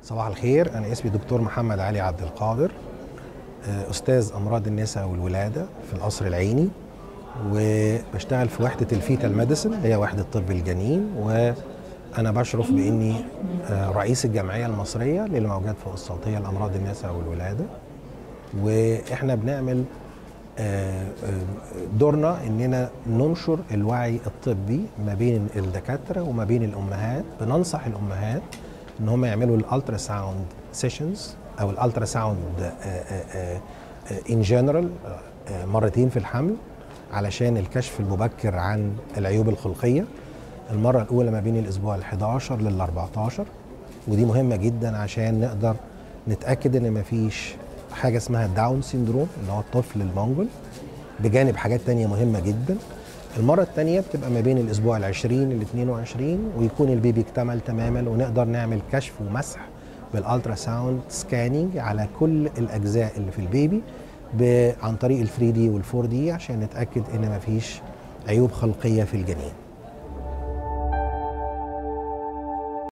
صباح الخير أنا اسمي دكتور محمد علي عبد القادر آه، أستاذ أمراض النساء والولادة في القصر العيني وبشتغل في وحدة الفيتال ميديسن هي وحدة طب الجنين وأنا بشرف بإني آه، رئيس الجمعية المصرية للموجات فوق الصوتية لأمراض النساء والولادة وإحنا بنعمل آه، آه، دورنا اننا ننشر الوعي الطبي ما بين الدكاتره وما بين الامهات بننصح الامهات ان هم يعملوا الالترا ساوند سيشنز او الالترا ساوند ان جنرال مرتين في الحمل علشان الكشف المبكر عن العيوب الخلقيه المره الاولى ما بين الاسبوع ال11 لل14 ودي مهمه جدا عشان نقدر نتاكد ان مفيش حاجه اسمها داون سيندروم اللي هو الطفل المنجل بجانب حاجات تانية مهمه جدا المرة الثانية بتبقى ما بين الأسبوع العشرين ال 22 ويكون البيبي اكتمل تماما ونقدر نعمل كشف ومسح بالالترا ساوند سكاننج على كل الأجزاء اللي في البيبي ب- عن طريق ال 3 دي وال 4 دي عشان نتأكد إن مفيش عيوب خلقية في الجنين